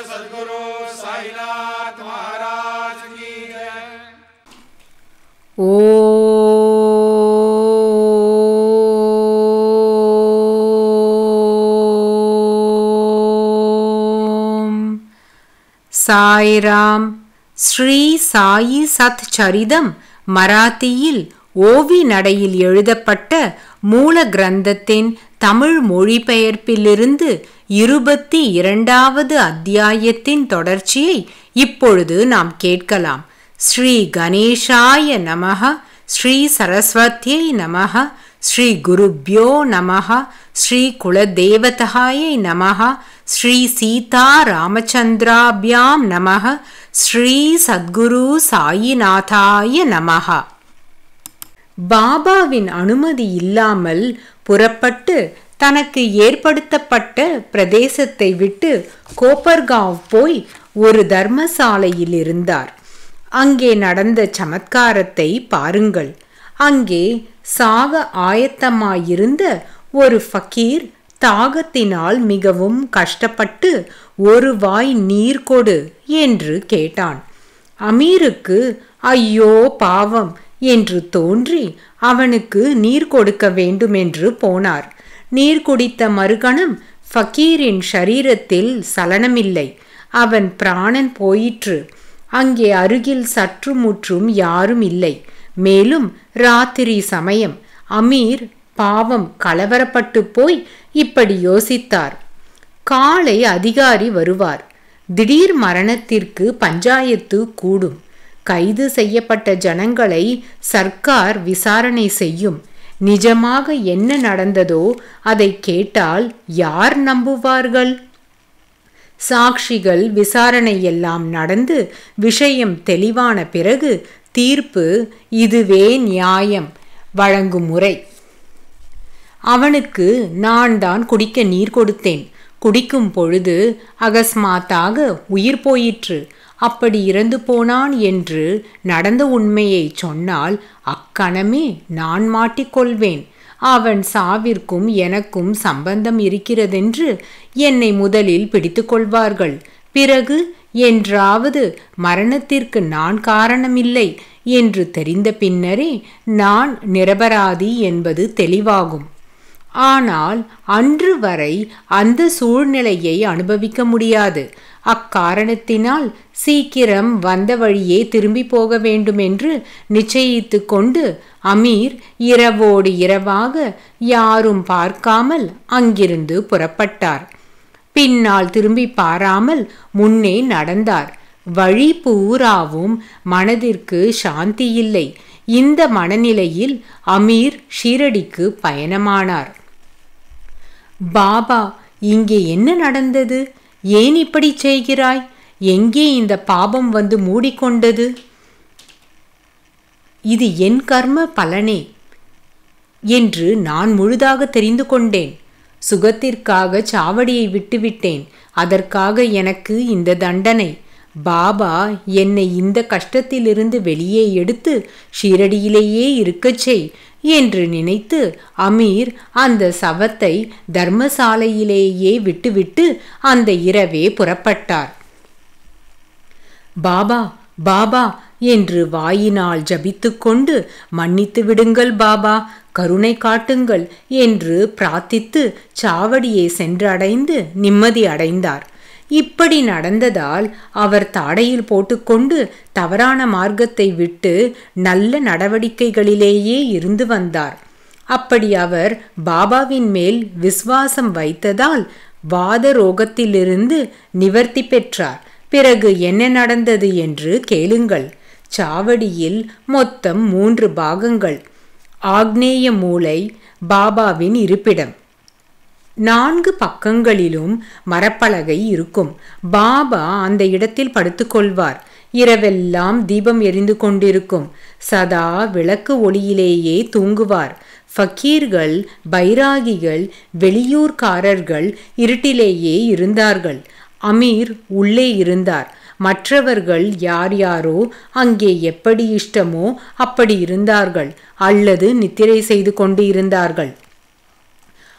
सदगुरु साईनाथ महाराज की जय ஓம் சாய்ராம் ஸ்ரீ சாயி சத் சரிதம் மராத்தியில் ஓவி நடையில் எழுதப்பட்ட மூல கிரந்தத்தின் தமிழ் மொழிபெயர்ப்பிலிருந்து இருபத்தி இரண்டாவது அத்தியாயத்தின் தொடர்ச்சியை இப்பொழுது நாம் கேட்கலாம் ஸ்ரீ கணேஷாய நமக ஸ்ரீ சரஸ்வத்யை நமக ஸ்ரீ குருப்யோ நமக ஸ்ரீ குலதேவதாயை நமக ஸ்ரீ சீதா ராமச்சந்திராபியாம் நமக ஸ்ரீ சத்குரு சாயிநாதாய நமக பாபாவின் அனுமதி இல்லாமல் புறப்பட்டு தனக்கு ஏற்படுத்தப்பட்ட பிரதேசத்தை விட்டு கோப்பர்காவ் போய் ஒரு தர்மசாலையில் இருந்தார் அங்கே நடந்த சமத்காரத்தை பாருங்கள் அங்கே சாக ஆயத்தமாயிருந்த ஒரு ஃபக்கீர் தாகத்தினால் மிகவும் கஷ்டப்பட்டு ஒரு வாய் நீர் கொடு என்று கேட்டான் அமீருக்கு ஐயோ பாவம் என்று தோன்றி அவனுக்கு நீர் கொடுக்க வேண்டும் என்று போனார் நீர் குடித்த மறுகணம் ஃபக்கீரின் ஷரீரத்தில் சலனமில்லை அவன் பிராணன் போயிற்று அங்கே அருகில் சற்று முற்றும் யாரும் இல்லை மேலும் ராத்திரி சமயம் அமீர் பாவம் கலவரப்பட்டு போய் இப்படி யோசித்தார் காலை அதிகாரி வருவார் திடீர் மரணத்திற்கு பஞ்சாயத்து கூடும் கைது செய்யப்பட்ட ஜனங்களை சர்க்கார் விசாரணை செய்யும் நிஜமாக என்ன நடந்ததோ அதை கேட்டால் யார் நம்புவார்கள் சாட்சிகள் விசாரணை எல்லாம் நடந்து விஷயம் தெளிவான பிறகு தீர்ப்பு இதுவே நியாயம் வழங்கும் முறை அவனுக்கு நான் தான் குடிக்க நீர் கொடுத்தேன் குடிக்கும் பொழுது அகஸ்மாத்தாக உயிர் போயிற்று அப்படி இறந்து போனான் என்று நடந்த உண்மையை சொன்னால் அக்கணமே நான் மாட்டிக்கொள்வேன் அவன் சாவிற்கும் எனக்கும் சம்பந்தம் இருக்கிறதென்று என்னை முதலில் பிடித்து கொள்வார்கள் பிறகு என்றாவது மரணத்திற்கு நான் காரணமில்லை என்று தெரிந்த பின்னரே நான் நிரபராதி என்பது தெளிவாகும் ஆனால் அன்று வரை அந்த சூழ்நிலையை அனுபவிக்க முடியாது அக்காரணத்தினால் சீக்கிரம் வந்த வழியே திரும்பி போக வேண்டுமென்று நிச்சயித்து கொண்டு அமீர் இரவோடு இரவாக யாரும் பார்க்காமல் அங்கிருந்து புறப்பட்டார் பின்னால் திரும்பி பாராமல் முன்னே நடந்தார் வழி பூராவும் மனதிற்கு சாந்தி இல்லை இந்த மனநிலையில் அமீர் ஷீரடிக்கு பயணமானார் பாபா இங்கே என்ன நடந்தது ஏன் இப்படி செய்கிறாய் எங்கே இந்த பாபம் வந்து மூடிக்கொண்டது இது என் கர்ம பலனே என்று நான் முழுதாக தெரிந்து கொண்டேன் சுகத்திற்காக சாவடியை விட்டுவிட்டேன் அதற்காக எனக்கு இந்த தண்டனை பாபா என்னை இந்த கஷ்டத்திலிருந்து வெளியே எடுத்து ஷீரடியிலேயே இருக்கச் செய் என்று நினைத்து அமீர் அந்த சவத்தை தர்மசாலையிலேயே விட்டுவிட்டு அந்த இரவே புறப்பட்டார் பாபா பாபா என்று வாயினால் ஜபித்துக்கொண்டு மன்னித்து விடுங்கள் பாபா கருணை காட்டுங்கள் என்று பிரார்த்தித்து சாவடியை சென்றடைந்து நிம்மதி அடைந்தார் இப்படி நடந்ததால் அவர் தாடையில் போட்டுக்கொண்டு தவறான மார்க்கத்தை விட்டு நல்ல நடவடிக்கைகளிலேயே இருந்து வந்தார் அப்படி அவர் பாபாவின் மேல் விசுவாசம் வைத்ததால் வாத ரோகத்திலிருந்து நிவர்த்தி பெற்றார் பிறகு என்ன நடந்தது என்று கேளுங்கள் சாவடியில் மொத்தம் மூன்று பாகங்கள் ஆக்னேய மூலை பாபாவின் இருப்பிடம் நான்கு பக்கங்களிலும் மரப்பலகை இருக்கும் பாபா அந்த இடத்தில் படுத்துக்கொள்வார் இரவெல்லாம் தீபம் எரிந்து கொண்டிருக்கும் சதா விளக்கு ஒளியிலேயே தூங்குவார் ஃபக்கீர்கள் பைராகிகள் வெளியூர்காரர்கள் இருட்டிலேயே இருந்தார்கள் அமீர் உள்ளே இருந்தார் மற்றவர்கள் யார் யாரோ அங்கே எப்படி இஷ்டமோ அப்படி இருந்தார்கள் அல்லது நித்திரை செய்து கொண்டு இருந்தார்கள்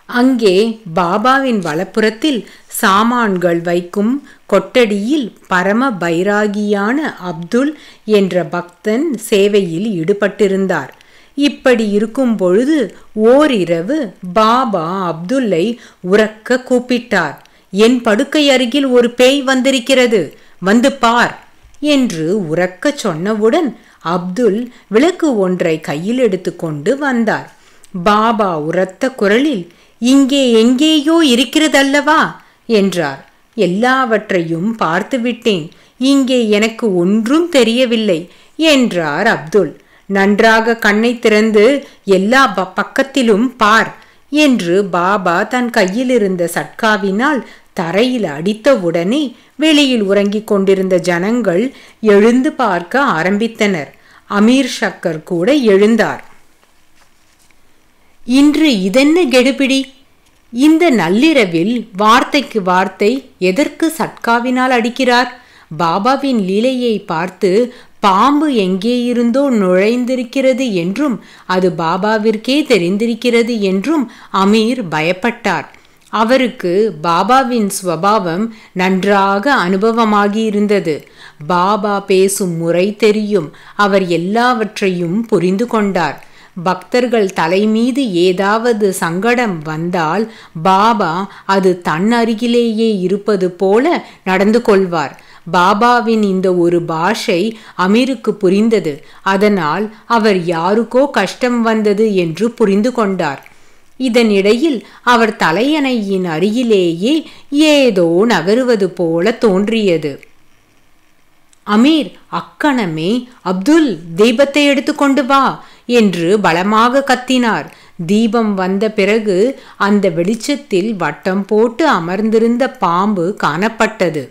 அங்கே பாபாவின் வலப்புறத்தில் சாமான்கள் வைக்கும் கொட்டடியில் பரம பைராகியான அப்துல் என்ற பக்தன் சேவையில் ஈடுபட்டிருந்தார் இப்படி இருக்கும் பொழுது ஓரிரவு பாபா அப்துல்லை உறக்க கூப்பிட்டார் என் படுக்கை அருகில் ஒரு பேய் வந்திருக்கிறது வந்து பார் என்று உறக்கச் சொன்னவுடன் அப்துல் விளக்கு ஒன்றை கையில் எடுத்துக்கொண்டு வந்தார் பாபா உரத்த குரலில் இங்கே எங்கேயோ இருக்கிறதல்லவா என்றார் எல்லாவற்றையும் பார்த்துவிட்டேன் இங்கே எனக்கு ஒன்றும் தெரியவில்லை என்றார் அப்துல் நன்றாக கண்ணை திறந்து எல்லா ப- பக்கத்திலும் பார் என்று பாபா தன் கையில் இருந்த சட்காவினால் தரையில் அடித்தவுடனே வெளியில் உறங்கிக் கொண்டிருந்த ஜனங்கள் எழுந்து பார்க்க ஆரம்பித்தனர் அமீர் ஷக்கர் கூட எழுந்தார் இன்று இதென்ன கெடுபிடி இந்த நள்ளிரவில் வார்த்தைக்கு வார்த்தை எதற்கு சட்காவினால் அடிக்கிறார் பாபாவின் லீலையை பார்த்து பாம்பு எங்கே இருந்தோ நுழைந்திருக்கிறது என்றும் அது பாபாவிற்கே தெரிந்திருக்கிறது என்றும் அமீர் பயப்பட்டார் அவருக்கு பாபாவின் ஸ்வபாவம் நன்றாக அனுபவமாகி இருந்தது பாபா பேசும் முறை தெரியும் அவர் எல்லாவற்றையும் புரிந்து கொண்டார் பக்தர்கள் தலை மீது ஏதாவது சங்கடம் வந்தால் பாபா அது தன் அருகிலேயே இருப்பது போல நடந்து கொள்வார் பாபாவின் இந்த ஒரு பாஷை அமீருக்கு புரிந்தது அதனால் அவர் யாருக்கோ கஷ்டம் வந்தது என்று புரிந்து கொண்டார் இதனிடையில் அவர் தலையணையின் அருகிலேயே ஏதோ நகருவது போல தோன்றியது அமீர் அக்கணமே அப்துல் தீபத்தை எடுத்துக்கொண்டு வா என்று பலமாக கத்தினார் தீபம் வந்த பிறகு அந்த வெளிச்சத்தில் வட்டம் போட்டு அமர்ந்திருந்த பாம்பு காணப்பட்டது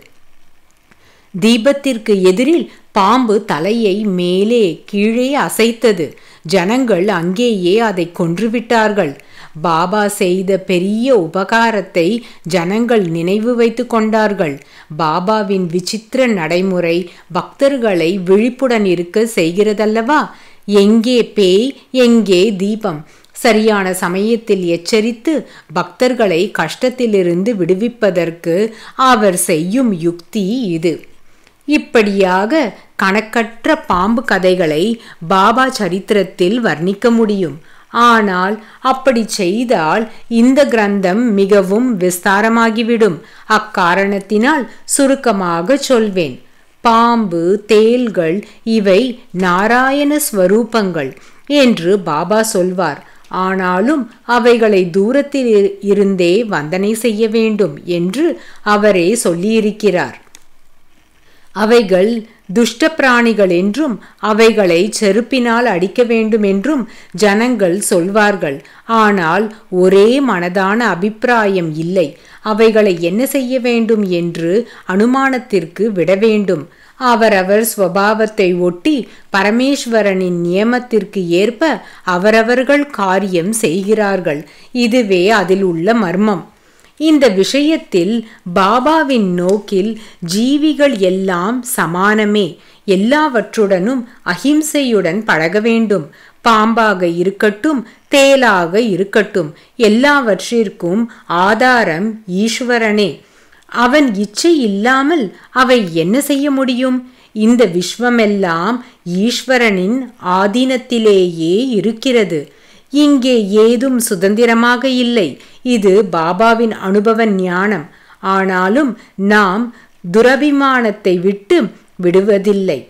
தீபத்திற்கு எதிரில் பாம்பு தலையை மேலே கீழே அசைத்தது ஜனங்கள் அங்கேயே அதை கொன்றுவிட்டார்கள் பாபா செய்த பெரிய உபகாரத்தை ஜனங்கள் நினைவு வைத்து கொண்டார்கள் பாபாவின் விசித்திர நடைமுறை பக்தர்களை விழிப்புடன் இருக்க செய்கிறதல்லவா எங்கே பேய் எங்கே தீபம் சரியான சமயத்தில் எச்சரித்து பக்தர்களை கஷ்டத்திலிருந்து விடுவிப்பதற்கு அவர் செய்யும் யுக்தி இது இப்படியாக கணக்கற்ற பாம்பு கதைகளை பாபா சரித்திரத்தில் வர்ணிக்க முடியும் ஆனால் அப்படி செய்தால் இந்த கிரந்தம் மிகவும் விஸ்தாரமாகிவிடும் அக்காரணத்தினால் சுருக்கமாக சொல்வேன் பாம்பு தேள்கள் இவை நாராயண ஸ்வரூபங்கள் என்று பாபா சொல்வார் ஆனாலும் அவைகளை தூரத்தில் இரு- இருந்தே வந்தனை செய்ய வேண்டும் என்று அவரே சொல்லியிருக்கிறார் அவைகள் துஷ்ட பிராணிகள் என்றும் அவைகளை செருப்பினால் அடிக்க வேண்டும் என்றும் ஜனங்கள் சொல்வார்கள் ஆனால் ஒரே மனதான அபிப்பிராயம் இல்லை அவைகளை என்ன செய்ய வேண்டும் என்று அனுமானத்திற்கு விட வேண்டும் அவரவர் ஸ்வபாவத்தை ஒட்டி பரமேஸ்வரனின் நியமத்திற்கு ஏற்ப அவரவர்கள் காரியம் செய்கிறார்கள் இதுவே அதில் உள்ள மர்மம் இந்த விஷயத்தில் பாபாவின் நோக்கில் ஜீவிகள் எல்லாம் சமானமே எல்லாவற்றுடனும் அகிம்சையுடன் பழக வேண்டும் பாம்பாக இருக்கட்டும் தேலாக இருக்கட்டும் எல்லாவற்றிற்கும் ஆதாரம் ஈஸ்வரனே அவன் இச்சை இல்லாமல் அவை என்ன செய்ய முடியும் இந்த விஸ்வமெல்லாம் ஈஸ்வரனின் ஆதீனத்திலேயே இருக்கிறது இங்கே ஏதும் சுதந்திரமாக இல்லை இது பாபாவின் அனுபவ ஞானம் ஆனாலும் நாம் துரபிமானத்தை விட்டு விடுவதில்லை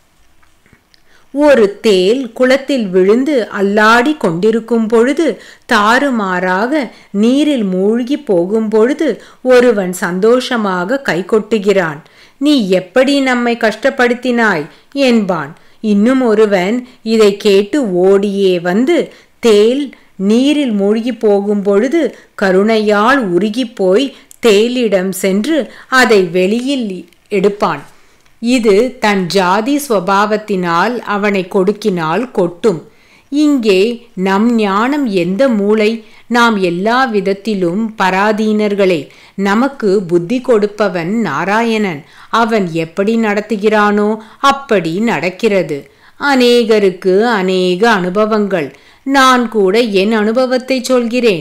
ஒரு தேல் குளத்தில் விழுந்து அல்லாடி கொண்டிருக்கும் பொழுது தாறுமாறாக நீரில் மூழ்கி போகும் பொழுது ஒருவன் சந்தோஷமாக கை கொட்டுகிறான் நீ எப்படி நம்மை கஷ்டப்படுத்தினாய் என்பான் இன்னும் ஒருவன் இதை கேட்டு ஓடியே வந்து தேல் நீரில் மூழ்கி போகும் பொழுது கருணையால் உருகிப் போய் தேலிடம் சென்று அதை வெளியில் எடுப்பான் இது தன் ஜாதி ஸ்வபாவத்தினால் அவனை கொடுக்கினால் கொட்டும் இங்கே நம் ஞானம் எந்த மூளை நாம் எல்லா விதத்திலும் பராதீனர்களே நமக்கு புத்தி கொடுப்பவன் நாராயணன் அவன் எப்படி நடத்துகிறானோ அப்படி நடக்கிறது அநேகருக்கு அநேக அனுபவங்கள் நான் கூட என் அனுபவத்தை சொல்கிறேன்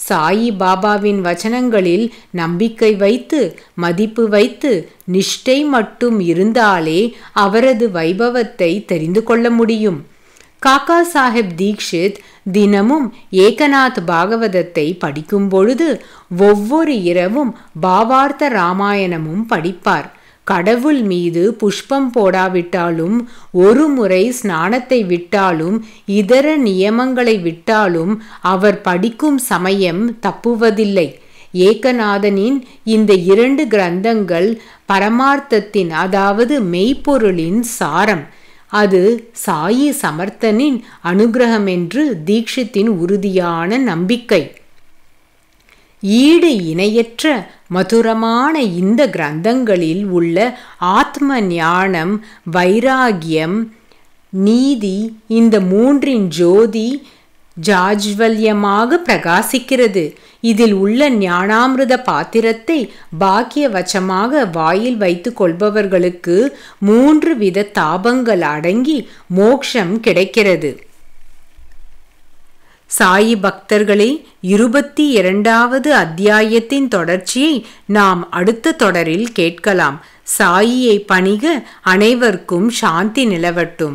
சாயி பாபாவின் வச்சனங்களில் நம்பிக்கை வைத்து மதிப்பு வைத்து நிஷ்டை மட்டும் இருந்தாலே அவரது வைபவத்தை தெரிந்து கொள்ள முடியும் காக்கா சாஹிப் தீக்ஷித் தினமும் ஏகநாத் பாகவதத்தை படிக்கும் பொழுது ஒவ்வொரு இரவும் பாவார்த்த ராமாயணமும் படிப்பார் கடவுள் மீது புஷ்பம் போடாவிட்டாலும் ஒரு முறை ஸ்நானத்தை விட்டாலும் இதர நியமங்களை விட்டாலும் அவர் படிக்கும் சமயம் தப்புவதில்லை ஏகநாதனின் இந்த இரண்டு கிரந்தங்கள் பரமார்த்தத்தின் அதாவது மெய்ப்பொருளின் சாரம் அது சாயி சமர்த்தனின் அனுகிரகம் என்று தீக்ஷித்தின் உறுதியான நம்பிக்கை ஈடு இணையற்ற மதுரமான இந்த கிரந்தங்களில் உள்ள ஆத்ம ஞானம் வைராகியம் நீதி இந்த மூன்றின் ஜோதி ஜாஜ்வல்யமாக பிரகாசிக்கிறது இதில் உள்ள ஞானாமிருத பாத்திரத்தை பாக்கியவச்சமாக வாயில் வைத்து கொள்பவர்களுக்கு மூன்று வித தாபங்கள் அடங்கி மோக்ஷம் கிடைக்கிறது சாயி பக்தர்களே இருபத்தி இரண்டாவது அத்தியாயத்தின் தொடர்ச்சியை நாம் அடுத்த தொடரில் கேட்கலாம் சாயியை பணிக அனைவருக்கும் சாந்தி நிலவட்டும்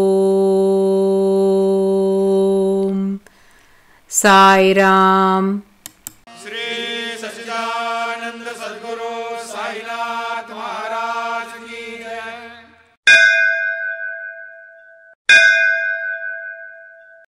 ஓம் சாய்ராம்